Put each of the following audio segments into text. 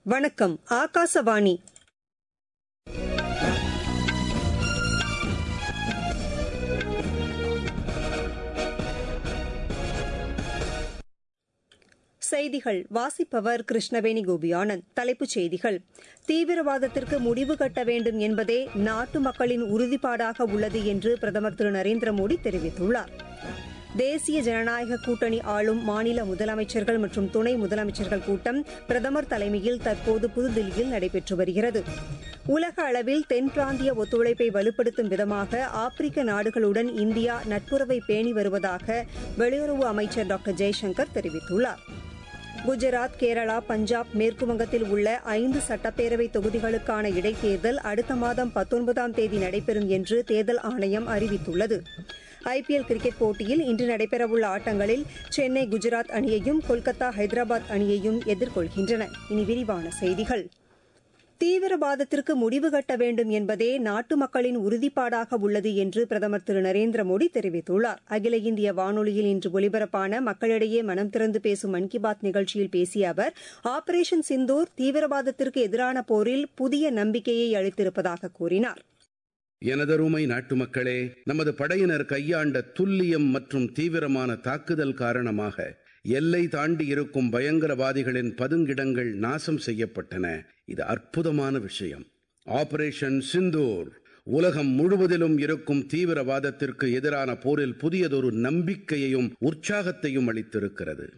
வணக்கம் ஆகாசவாணி செய்திகள் வாசிப்பவர் கிருஷ்ணவேணி கோபியானந்த் தலைப்புச் செய்திகள் தீவிரவாதத்திற்கு முடிவு கட்ட வேண்டும் என்பதே நாட்டு மக்களின் உறுதிப்பாடாக உள்ளது என்று பிரதமர் திரு நரேந்திர மோடி தெரிவித்துள்ளார் தேசிய ஜனநாயக கூட்டணி ஆளும் மாநில முதலமைச்சர்கள் மற்றும் துணை முதலமைச்சர்கள் கூட்டம் பிரதமர் தலைமையில் தற்போது புதுதில்லியில் நடைபெற்று வருகிறது உலக அளவில் தென் பிராந்திய ஒத்துழைப்பை வலுப்படுத்தும் விதமாக ஆப்பிரிக்க நாடுகளுடன் இந்தியா நட்புறவை பேணி வருவதாக வெளியுறவு அமைச்சர் டாக்டர் ஜெய்சங்கர் தெரிவித்துள்ளார் குஜராத் கேரளா பஞ்சாப் மேற்குவங்கத்தில் உள்ள ஐந்து சட்டப்பேரவை தொகுதிகளுக்கான இடைத்தேர்தல் அடுத்த மாதம் பத்தொன்பதாம் தேதி நடைபெறும் என்று தேர்தல் ஆணையம் அறிவித்துள்ளது ஐபிஎல் கிரிக்கெட் போட்டியில் இன்று நடைபெறவுள்ள ஆட்டங்களில் சென்னை குஜராத் அணியையும் கொல்கத்தா ஹைதராபாத் அணியையும் எதிர்கொள்கின்றன இனி விரிவான செய்திகள் தீவிரவாதத்திற்கு முடிவு கட்ட வேண்டும் என்பதே நாட்டு மக்களின் உறுதிப்பாடாக உள்ளது என்று பிரதமர் திரு நரேந்திர மோடி தெரிவித்துள்ளார் அகில இந்திய வானொலியில் இன்று ஒலிபரப்பான மக்களிடையே மனம் திறந்து பேசும் மன் கி பாத் நிகழ்ச்சியில் பேசிய அவர் ஆபரேஷன் சிந்தூர் தீவிரவாதத்திற்கு எதிரான போரில் புதிய நம்பிக்கையை அளித்திருப்பதாக கூறினார் எனதருமை நாட்டு மக்களே நமது படையினர் கையாண்ட துல்லியம் மற்றும் தீவிரமான தாக்குதல் காரணமாக எல்லை தாண்டி இருக்கும் பயங்கரவாதிகளின் பதுங்கிடங்கள் நாசம் செய்யப்பட்டன இது அற்புதமான விஷயம் ஆபரேஷன் சிந்தூர் உலகம் முழுவதிலும் இருக்கும் தீவிரவாதத்திற்கு எதிரான போரில் புதியதொரு நம்பிக்கையையும் உற்சாகத்தையும் அளித்திருக்கிறது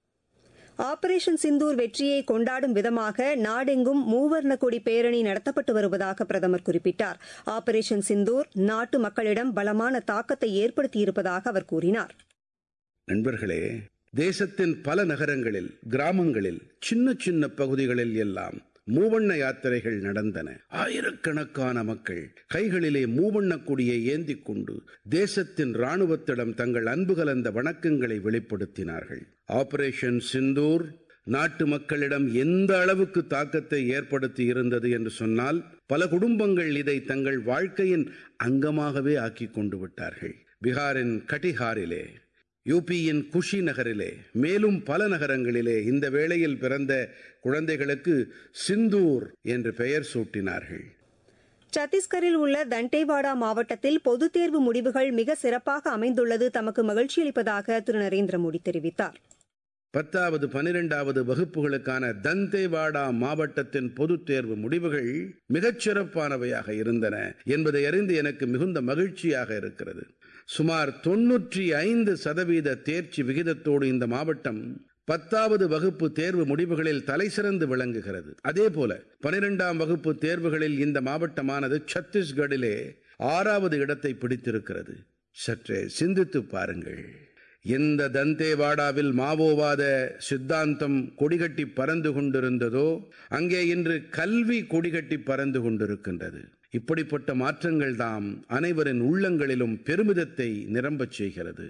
ஆபரேஷன் சிந்தூர் வெற்றியை கொண்டாடும் விதமாக நாடெங்கும் மூவர்ண கொடி பேரணி நடத்தப்பட்டு வருவதாக பிரதமர் குறிப்பிட்டார் ஆபரேஷன் சிந்தூர் நாட்டு மக்களிடம் பலமான தாக்கத்தை ஏற்படுத்தியிருப்பதாக அவர் கூறினார் நண்பர்களே தேசத்தின் பல நகரங்களில் கிராமங்களில் சின்ன சின்ன பகுதிகளில் எல்லாம் மூவண்ண யாத்திரைகள் நடந்தன ஆயிரக்கணக்கான மக்கள் கைகளிலே மூவண்ண கொடியை ஏந்திக் கொண்டு தேசத்தின் ராணுவத்திடம் தங்கள் அன்பு கலந்த வணக்கங்களை வெளிப்படுத்தினார்கள் ஆபரேஷன் சிந்தூர் நாட்டு மக்களிடம் எந்த அளவுக்கு தாக்கத்தை ஏற்படுத்தி இருந்தது என்று சொன்னால் பல குடும்பங்கள் இதை தங்கள் வாழ்க்கையின் அங்கமாகவே ஆக்கிக் கொண்டு விட்டார்கள் பீகாரின் கட்டிஹாரிலே யூபியின் குஷி நகரிலே மேலும் பல நகரங்களிலே இந்த வேளையில் பிறந்த குழந்தைகளுக்கு சிந்தூர் என்று பெயர் சூட்டினார்கள் சத்தீஸ்கரில் உள்ள தண்டேவாடா மாவட்டத்தில் பொதுத் தேர்வு முடிவுகள் மிக சிறப்பாக அமைந்துள்ளது தமக்கு மகிழ்ச்சியளிப்பதாக திரு நரேந்திர மோடி தெரிவித்தார் பத்தாவது பனிரெண்டாவது வகுப்புகளுக்கான தந்தேவாடா மாவட்டத்தின் பொதுத் தேர்வு முடிவுகள் மிகச் சிறப்பானவையாக இருந்தன என்பதை அறிந்து எனக்கு மிகுந்த மகிழ்ச்சியாக இருக்கிறது சுமார் தொன்னூற்றி ஐந்து சதவீத தேர்ச்சி விகிதத்தோடு இந்த மாவட்டம் பத்தாவது வகுப்பு தேர்வு முடிவுகளில் தலைசிறந்து விளங்குகிறது அதேபோல பனிரெண்டாம் வகுப்பு தேர்வுகளில் இந்த மாவட்டமானது சத்தீஸ்கடிலே ஆறாவது இடத்தை பிடித்திருக்கிறது சற்றே சிந்தித்து பாருங்கள் எந்த தந்தேவாடாவில் மாவோவாத சித்தாந்தம் கொடிகட்டி பறந்து கொண்டிருந்ததோ அங்கே இன்று கல்வி கொடிகட்டி பறந்து கொண்டிருக்கின்றது இப்படிப்பட்ட மாற்றங்கள் தாம் அனைவரின் உள்ளங்களிலும் பெருமிதத்தை நிரம்பச் செய்கிறது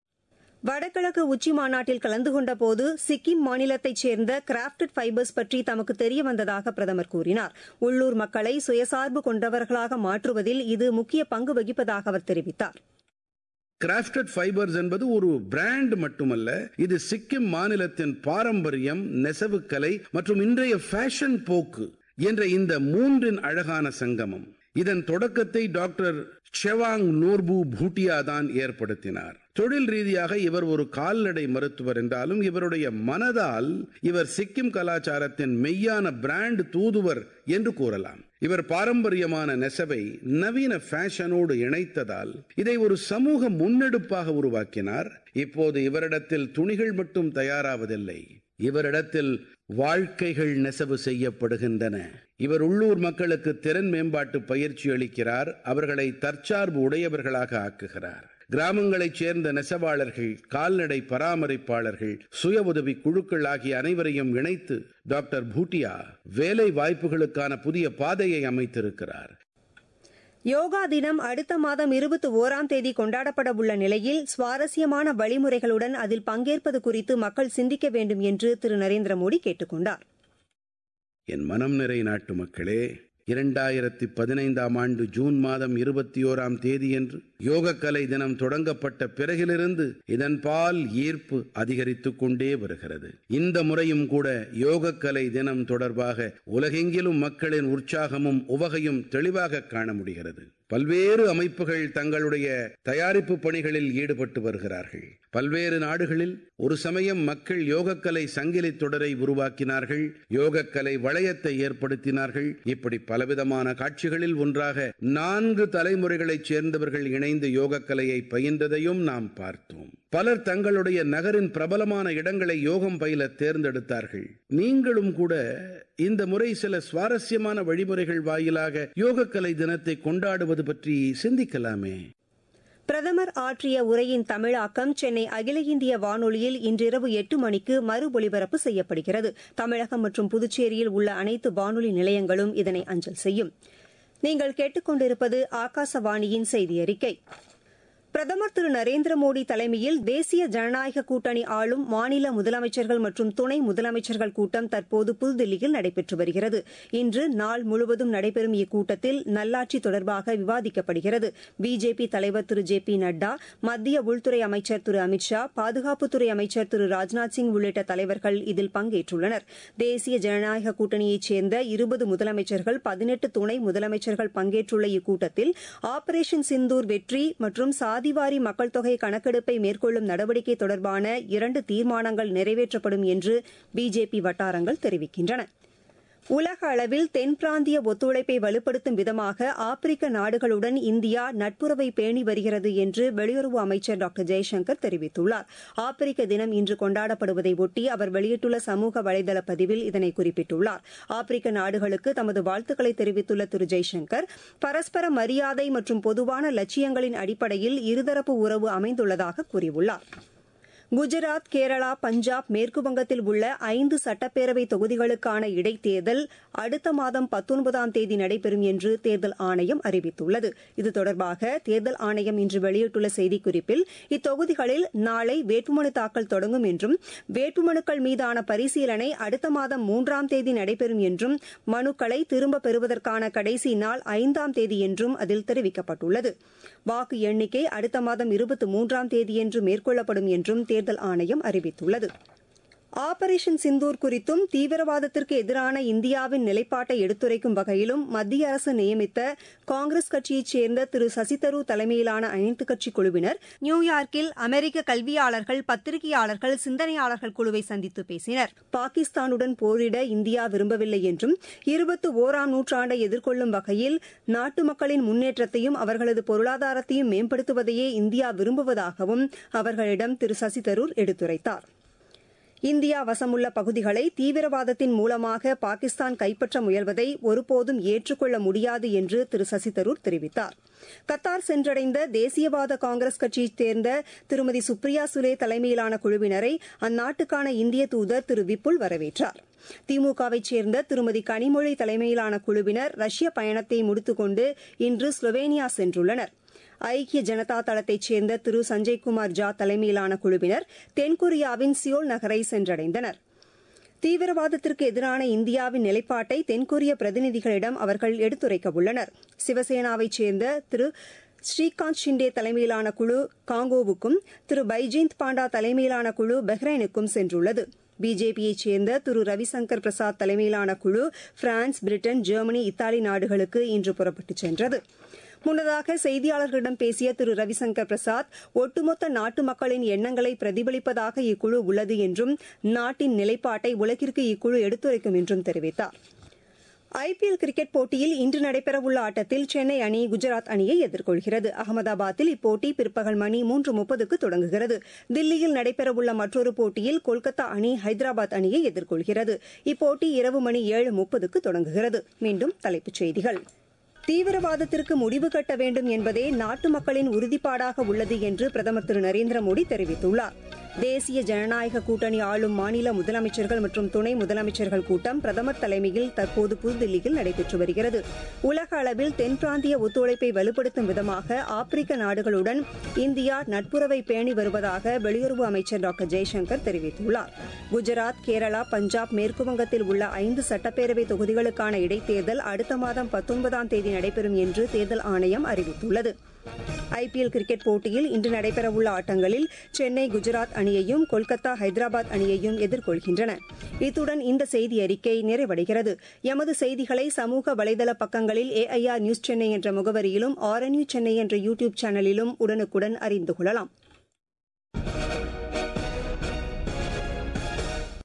வடகிழக்கு உச்சி மாநாட்டில் கலந்து கொண்ட போது சிக்கிம் மாநிலத்தைச் சேர்ந்த கிராப்டட் ஃபைபர்ஸ் பற்றி தமக்கு தெரிய வந்ததாக பிரதமர் கூறினார் உள்ளூர் மக்களை சுயசார்பு கொண்டவர்களாக மாற்றுவதில் இது முக்கிய பங்கு வகிப்பதாக அவர் தெரிவித்தார் கிராஃப்டட் ஃபைபர்ஸ் என்பது ஒரு பிராண்ட் மட்டுமல்ல இது சிக்கிம் மாநிலத்தின் பாரம்பரியம் நெசவுக்கலை மற்றும் இன்றைய ஃபேஷன் போக்கு என்ற இந்த மூன்றின் அழகான சங்கமம் இதன் தொடக்கத்தை டாக்டர் செவாங் நோர்பு பூட்டியா தான் ஏற்படுத்தினார் தொழில் ரீதியாக இவர் ஒரு கால்நடை மருத்துவர் என்றாலும் இவருடைய மனதால் இவர் சிக்கிம் கலாச்சாரத்தின் மெய்யான பிராண்ட் தூதுவர் என்று கூறலாம் இவர் பாரம்பரியமான நெசவை நவீன ஃபேஷனோடு இணைத்ததால் இதை ஒரு சமூக முன்னெடுப்பாக உருவாக்கினார் இப்போது இவரிடத்தில் துணிகள் மட்டும் தயாராவதில்லை இவரிடத்தில் வாழ்க்கைகள் நெசவு செய்யப்படுகின்றன இவர் உள்ளூர் மக்களுக்கு திறன் மேம்பாட்டு பயிற்சி அளிக்கிறார் அவர்களை தற்சார்பு உடையவர்களாக ஆக்குகிறார் கிராமங்களைச் சேர்ந்த நெசவாளர்கள் கால்நடை பராமரிப்பாளர்கள் சுய உதவி குழுக்கள் ஆகிய அனைவரையும் இணைத்து டாக்டர் பூட்டியா வேலை வாய்ப்புகளுக்கான புதிய பாதையை அமைத்திருக்கிறார் யோகா தினம் அடுத்த மாதம் இருபத்தி ஓராம் தேதி கொண்டாடப்பட உள்ள நிலையில் சுவாரஸ்யமான வழிமுறைகளுடன் அதில் பங்கேற்பது குறித்து மக்கள் சிந்திக்க வேண்டும் என்று திரு நரேந்திர மோடி கேட்டுக் கொண்டார் என் மனம் நிறை நாட்டு மக்களே இரண்டாயிரத்தி பதினைந்தாம் ஆண்டு ஜூன் மாதம் இருபத்தி ஓராம் தேதியன்று யோகக்கலை தினம் தொடங்கப்பட்ட பிறகிலிருந்து இதன் பால் ஈர்ப்பு அதிகரித்துக் கொண்டே வருகிறது இந்த முறையும் கூட யோகக்கலை தினம் தொடர்பாக உலகெங்கிலும் மக்களின் உற்சாகமும் உவகையும் தெளிவாக காண முடிகிறது பல்வேறு அமைப்புகள் தங்களுடைய தயாரிப்பு பணிகளில் ஈடுபட்டு வருகிறார்கள் பல்வேறு நாடுகளில் ஒரு சமயம் மக்கள் யோகக்கலை சங்கிலி தொடரை உருவாக்கினார்கள் யோகக்கலை வளையத்தை ஏற்படுத்தினார்கள் இப்படி பலவிதமான காட்சிகளில் ஒன்றாக நான்கு தலைமுறைகளைச் சேர்ந்தவர்கள் இணைந்து யோகக்கலையை பயின்றதையும் நாம் பார்த்தோம் பலர் தங்களுடைய நகரின் பிரபலமான இடங்களை யோகம் பயில தேர்ந்தெடுத்தார்கள் நீங்களும் கூட இந்த முறை சில சுவாரஸ்யமான வழிமுறைகள் வாயிலாக யோகக்கலை தினத்தை கொண்டாடுவது பற்றி சிந்திக்கலாமே பிரதமர் ஆற்றிய உரையின் தமிழாக்கம் சென்னை அகில இந்திய வானொலியில் இன்றிரவு எட்டு மணிக்கு மறு ஒலிபரப்பு செய்யப்படுகிறது தமிழகம் மற்றும் புதுச்சேரியில் உள்ள அனைத்து வானொலி நிலையங்களும் இதனை அஞ்சல் செய்யும் நீங்கள் கேட்டுக்கொண்டிருப்பது ஆகாசவாணியின் செய்தி அறிக்கை பிரதமர் திரு நரேந்திர மோடி தலைமையில் தேசிய ஜனநாயக கூட்டணி ஆளும் மாநில முதலமைச்சர்கள் மற்றும் துணை முதலமைச்சர்கள் கூட்டம் தற்போது புதுதில்லியில் நடைபெற்று வருகிறது இன்று நாள் முழுவதும் நடைபெறும் இக்கூட்டத்தில் நல்லாட்சி தொடர்பாக விவாதிக்கப்படுகிறது பிஜேபி தலைவர் திரு ஜே பி நட்டா மத்திய உள்துறை அமைச்சர் திரு அமித்ஷா பாதுகாப்புத்துறை அமைச்சர் திரு ராஜ்நாத் சிங் உள்ளிட்ட தலைவர்கள் இதில் பங்கேற்றுள்ளனர் தேசிய ஜனநாயக கூட்டணியைச் சேர்ந்த இருபது முதலமைச்சர்கள் பதினெட்டு துணை முதலமைச்சர்கள் பங்கேற்றுள்ள இக்கூட்டத்தில் ஆபரேஷன் சிந்தூர் வெற்றி மற்றும் சாதிவாரி மக்கள் தொகை கணக்கெடுப்பை மேற்கொள்ளும் நடவடிக்கை தொடர்பான இரண்டு தீர்மானங்கள் நிறைவேற்றப்படும் என்று பிஜேபி வட்டாரங்கள் தெரிவிக்கின்றன உலக அளவில் தென் பிராந்திய ஒத்துழைப்பை வலுப்படுத்தும் விதமாக ஆப்பிரிக்க நாடுகளுடன் இந்தியா நட்புறவை பேணி வருகிறது என்று வெளியுறவு அமைச்சர் டாக்டர் ஜெய்சங்கர் தெரிவித்துள்ளார் ஆப்பிரிக்க தினம் இன்று கொண்டாடப்படுவதை ஒட்டி அவர் வெளியிட்டுள்ள சமூக வலைதள பதிவில் இதனை குறிப்பிட்டுள்ளார் ஆப்பிரிக்க நாடுகளுக்கு தமது வாழ்த்துக்களை தெரிவித்துள்ள திரு ஜெய்சங்கர் பரஸ்பர மரியாதை மற்றும் பொதுவான லட்சியங்களின் அடிப்படையில் இருதரப்பு உறவு அமைந்துள்ளதாக கூறியுள்ளார் குஜராத் கேரளா பஞ்சாப் மேற்குவங்கத்தில் உள்ள ஐந்து சட்டப்பேரவை தொகுதிகளுக்கான இடைத்தேர்தல் அடுத்த மாதம் பத்தொன்பதாம் தேதி நடைபெறும் என்று தேர்தல் ஆணையம் அறிவித்துள்ளது இது தொடர்பாக தேர்தல் ஆணையம் இன்று வெளியிட்டுள்ள செய்திக்குறிப்பில் இத்தொகுதிகளில் நாளை வேட்புமனு தாக்கல் தொடங்கும் என்றும் வேட்புமனுக்கள் மீதான பரிசீலனை அடுத்த மாதம் மூன்றாம் தேதி நடைபெறும் என்றும் மனுக்களை திரும்பப் பெறுவதற்கான கடைசி நாள் ஐந்தாம் தேதி என்றும் அதில் தெரிவிக்கப்பட்டுள்ளது வாக்கு எண்ணிக்கை அடுத்த மாதம் இருபத்தி மூன்றாம் தேதியன்று மேற்கொள்ளப்படும் என்றும் தேர்தல் ஆணையம் அறிவித்துள்ளது ஆபரேஷன் சிந்தூர் குறித்தும் தீவிரவாதத்திற்கு எதிரான இந்தியாவின் நிலைப்பாட்டை எடுத்துரைக்கும் வகையிலும் மத்திய அரசு நியமித்த காங்கிரஸ் கட்சியைச் சேர்ந்த திரு சசிதரூர் தலைமையிலான அனைத்துக் கட்சி குழுவினர் நியூயார்க்கில் அமெரிக்க கல்வியாளர்கள் பத்திரிகையாளர்கள் சிந்தனையாளர்கள் குழுவை சந்தித்து பேசினர் பாகிஸ்தானுடன் போரிட இந்தியா விரும்பவில்லை என்றும் இருபத்தி ஓராம் நூற்றாண்டை எதிர்கொள்ளும் வகையில் நாட்டு மக்களின் முன்னேற்றத்தையும் அவர்களது பொருளாதாரத்தையும் மேம்படுத்துவதையே இந்தியா விரும்புவதாகவும் அவர்களிடம் திரு சசிதரூர் எடுத்துரைத்தார் இந்தியா வசமுள்ள பகுதிகளை தீவிரவாதத்தின் மூலமாக பாகிஸ்தான் கைப்பற்ற முயல்வதை ஒருபோதும் ஏற்றுக்கொள்ள முடியாது என்று திரு சசிதரூர் தெரிவித்தார் கத்தார் சென்றடைந்த தேசியவாத காங்கிரஸ் கட்சியைச் சேர்ந்த திருமதி சுப்ரியா சுலே தலைமையிலான குழுவினரை அந்நாட்டுக்கான இந்திய தூதர் திரு விப்புல் வரவேற்றார் திமுகவைச் சேர்ந்த திருமதி கனிமொழி தலைமையிலான குழுவினர் ரஷ்ய பயணத்தை முடித்துக்கொண்டு இன்று ஸ்லோவேனியா சென்றுள்ளனர் ஐக்கிய ஜனதா தளத்தைச் சேர்ந்த திரு சஞ்சய்குமார் ஜா தலைமையிலான குழுவினர் தென்கொரியாவின் சியோல் நகரை சென்றடைந்தனர் தீவிரவாதத்திற்கு எதிரான இந்தியாவின் நிலைப்பாட்டை தென்கொரிய பிரதிநிதிகளிடம் அவர்கள் எடுத்துரைக்க உள்ளனர் சிவசேனாவைச் சேர்ந்த திரு ஸ்ரீகாந்த் ஷிண்டே தலைமையிலான குழு காங்கோவுக்கும் திரு பைஜெயந்த் பாண்டா தலைமையிலான குழு பஹ்ரைனுக்கும் சென்றுள்ளது பிஜேபியைச் சேர்ந்த திரு ரவிசங்கர் பிரசாத் தலைமையிலான குழு பிரான்ஸ் பிரிட்டன் ஜெர்மனி இத்தாலி நாடுகளுக்கு இன்று புறப்பட்டுச் சென்றது முன்னதாக செய்தியாளர்களிடம் பேசிய திரு ரவிசங்கர் பிரசாத் ஒட்டுமொத்த நாட்டு மக்களின் எண்ணங்களை பிரதிபலிப்பதாக இக்குழு உள்ளது என்றும் நாட்டின் நிலைப்பாட்டை உலகிற்கு இக்குழு எடுத்துரைக்கும் என்றும் தெரிவித்தார் ஐபிஎல் கிரிக்கெட் போட்டியில் இன்று நடைபெறவுள்ள ஆட்டத்தில் சென்னை அணி குஜராத் அணியை எதிர்கொள்கிறது அகமதாபாத்தில் இப்போட்டி பிற்பகல் மணி மூன்று முப்பதுக்கு தொடங்குகிறது தில்லியில் நடைபெறவுள்ள மற்றொரு போட்டியில் கொல்கத்தா அணி ஹைதராபாத் அணியை எதிர்கொள்கிறது இப்போட்டி இரவு மணி ஏழு முப்பதுக்கு தொடங்குகிறது மீண்டும் தலைப்புச் செய்திகள் தீவிரவாதத்திற்கு முடிவு கட்ட வேண்டும் என்பதே நாட்டு மக்களின் உறுதிப்பாடாக உள்ளது என்று பிரதமர் திரு நரேந்திர மோடி தெரிவித்துள்ளார் தேசிய ஜனநாயக கூட்டணி ஆளும் மாநில முதலமைச்சர்கள் மற்றும் துணை முதலமைச்சர்கள் கூட்டம் பிரதமர் தலைமையில் தற்போது புதுதில்லியில் நடைபெற்று வருகிறது உலக அளவில் தென் பிராந்திய ஒத்துழைப்பை வலுப்படுத்தும் விதமாக ஆப்பிரிக்க நாடுகளுடன் இந்தியா நட்புறவை பேணி வருவதாக வெளியுறவு அமைச்சர் டாக்டர் ஜெய்சங்கர் தெரிவித்துள்ளார் குஜராத் கேரளா பஞ்சாப் மேற்குவங்கத்தில் உள்ள ஐந்து சட்டப்பேரவை தொகுதிகளுக்கான இடைத்தேர்தல் அடுத்த மாதம் பத்தொன்பதாம் தேதி நடைபெறும் என்று தேர்தல் ஆணையம் அறிவித்துள்ளது ஐபிஎல் கிரிக்கெட் போட்டியில் இன்று நடைபெறவுள்ள ஆட்டங்களில் சென்னை குஜராத் அணியையும் கொல்கத்தா ஹைதராபாத் அணியையும் எதிர்கொள்கின்றன இத்துடன் இந்த செய்தி அறிக்கை நிறைவடைகிறது எமது செய்திகளை சமூக வலைதள பக்கங்களில் ஏஐஆர் நியூஸ் சென்னை என்ற முகவரியிலும் ஆர்என்யூ சென்னை என்ற யூ டியூப் சேனலிலும் உடனுக்குடன் அறிந்து கொள்ளலாம்